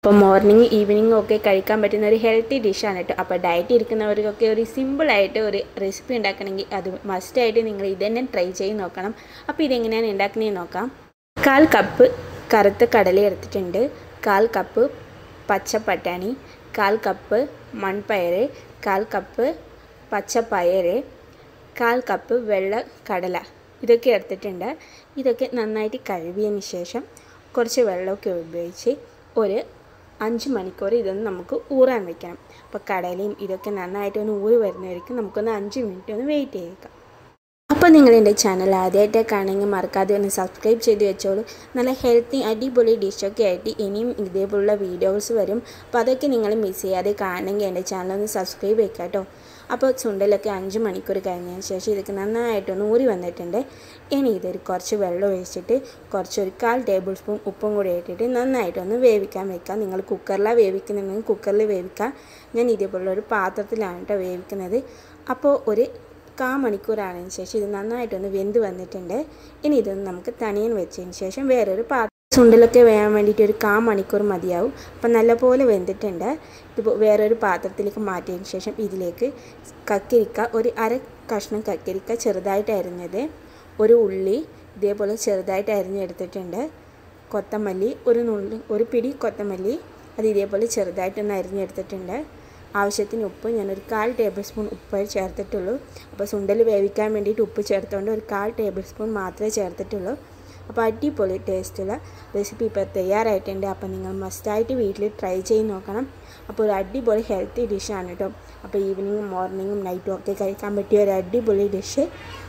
അപ്പോൾ മോർണിംഗ് ഈവനിങ്ങും ഒക്കെ കഴിക്കാൻ പറ്റുന്ന ഒരു ഹെൽത്തി ഡിഷാണ് കേട്ടോ അപ്പോൾ ഡയറ്റ് ഇരിക്കുന്നവർക്കൊക്കെ ഒരു സിമ്പിളായിട്ട് ഒരു റെസിപ്പി ഉണ്ടാക്കണമെങ്കിൽ അത് മസ്റ്റായിട്ട് നിങ്ങൾ ഇത് തന്നെ ട്രൈ ചെയ്ത് നോക്കണം അപ്പോൾ ഇതെങ്ങനെയാണ് ഉണ്ടാക്കുന്നതെന്ന് നോക്കാം കാൽ കപ്പ് കറുത്ത കടല എടുത്തിട്ടുണ്ട് കാൽ കപ്പ് പച്ചപ്പട്ടാണി കാൽ കപ്പ് മൺപയർ കാൽ കപ്പ് പച്ചപ്പയർ കാൽ കപ്പ് വെള്ള കടല ഇതൊക്കെ എടുത്തിട്ടുണ്ട് ഇതൊക്കെ നന്നായിട്ട് കഴുകിയതിന് ശേഷം കുറച്ച് വെള്ളമൊക്കെ ഉപയോഗിച്ച് ഒരു അഞ്ച് മണിക്കൂർ ഇതൊന്ന് നമുക്ക് ഊറാൻ വെക്കണം അപ്പോൾ കടലയും ഇതൊക്കെ നന്നായിട്ട് ഒന്ന് ഊറി വരുന്നവരേക്കും നമുക്കൊന്ന് അഞ്ച് മിനിറ്റ് ഒന്ന് വെയിറ്റ് ചെയ്തേക്കാം അപ്പോൾ നിങ്ങൾ എൻ്റെ ചാനൽ ആദ്യമായിട്ട് കാണുമെങ്കിൽ മറക്കാതെ ഒന്ന് സബ്സ്ക്രൈബ് ചെയ്ത് വെച്ചോളൂ നല്ല ഹെൽത്തി അടിപൊളി ഡിഷൊക്കെ ആയിട്ട് ഇനിയും ഇതേപോലുള്ള വീഡിയോസ് വരും അപ്പോൾ അതൊക്കെ നിങ്ങൾ മിസ് ചെയ്യാതെ കാണണമെങ്കിൽ എൻ്റെ ചാനൽ ഒന്ന് സബ്സ്ക്രൈബ് ചെയ്യുക കേട്ടോ അപ്പോൾ ചുണ്ടലൊക്കെ അഞ്ച് മണിക്കൂർ കഴിഞ്ഞതിന് ശേഷം ഇതൊക്കെ നന്നായിട്ടൊന്ന് ഊറി വന്നിട്ടുണ്ട് ഇനി ഇതൊരു കുറച്ച് വെള്ളം ഒഴിച്ചിട്ട് കുറച്ചൊരു കാൽ ടേബിൾ സ്പൂൺ ഉപ്പും കൂടി ഇട്ടിട്ട് നന്നായിട്ടൊന്ന് വേവിക്കാൻ വെക്കാം നിങ്ങൾ കുക്കറിലാണ് വേവിക്കുന്നുണ്ടെങ്കിൽ കുക്കറിൽ വേവിക്കാം ഞാൻ ഇതേപോലുള്ള ഒരു പാത്രത്തിലാണ് കേട്ടോ വേവിക്കുന്നത് അപ്പോൾ ഒരു കാ മണിക്കൂറായതിനു ശേഷം ഇത് നന്നായിട്ടൊന്ന് വെന്ത് വന്നിട്ടുണ്ട് ഇനി ഇതൊന്ന് നമുക്ക് തണിയൻ വെച്ചതിന് ശേഷം വേറൊരു പാത്രം ചുണ്ടിലൊക്കെ വേകാൻ വേണ്ടിയിട്ട് ഒരു കാ മണിക്കൂർ മതിയാവും അപ്പം നല്ലപോലെ വെന്തിട്ടുണ്ട് ഇത് വേറൊരു പാത്രത്തിലേക്ക് മാറ്റിയതിന് ശേഷം ഇതിലേക്ക് കക്കരിക്ക ഒരു അര കഷ്ണം കക്കരിക്ക ചെറുതായിട്ട് അരിഞ്ഞത് ഒരു ഉള്ളി ഇതേപോലെ ചെറുതായിട്ട് അരിഞ്ഞെടുത്തിട്ടുണ്ട് കൊത്തമല്ലി ഒരു നുള്ളി ഒരു പിടി കൊത്തമല്ലി അത് ഇതേപോലെ ചെറുതായിട്ടൊന്ന് അരിഞ്ഞെടുത്തിട്ടുണ്ട് ആവശ്യത്തിന് ഉപ്പ് ഞാനൊരു കാൽ ടേബിൾ സ്പൂൺ ഉപ്പ് ചേർത്തിട്ടുള്ളൂ അപ്പോൾ സുണ്ടൽ വേവിക്കാൻ വേണ്ടിയിട്ട് ഉപ്പ് ചേർത്തുകൊണ്ട് ഒരു കാൽ ടേബിൾ സ്പൂൺ മാത്രമേ ചേർത്തിട്ടുള്ളൂ അപ്പോൾ അടിപൊളി ടേസ്റ്റുള്ള റെസിപ്പി ഇപ്പോൾ തയ്യാറായിട്ടുണ്ട് അപ്പോൾ നിങ്ങൾ മസ്റ്റായിട്ട് വീട്ടിൽ ട്രൈ ചെയ്ത് നോക്കണം അപ്പോൾ ഒരു അടിപൊളി ഹെൽത്തി ഡിഷാണ് കേട്ടോ അപ്പോൾ ഈവനിങ്ങും മോർണിംഗും നൈറ്റും ഒക്കെ കഴിക്കാൻ പറ്റിയ ഒരു അടിപൊളി ഡിഷ്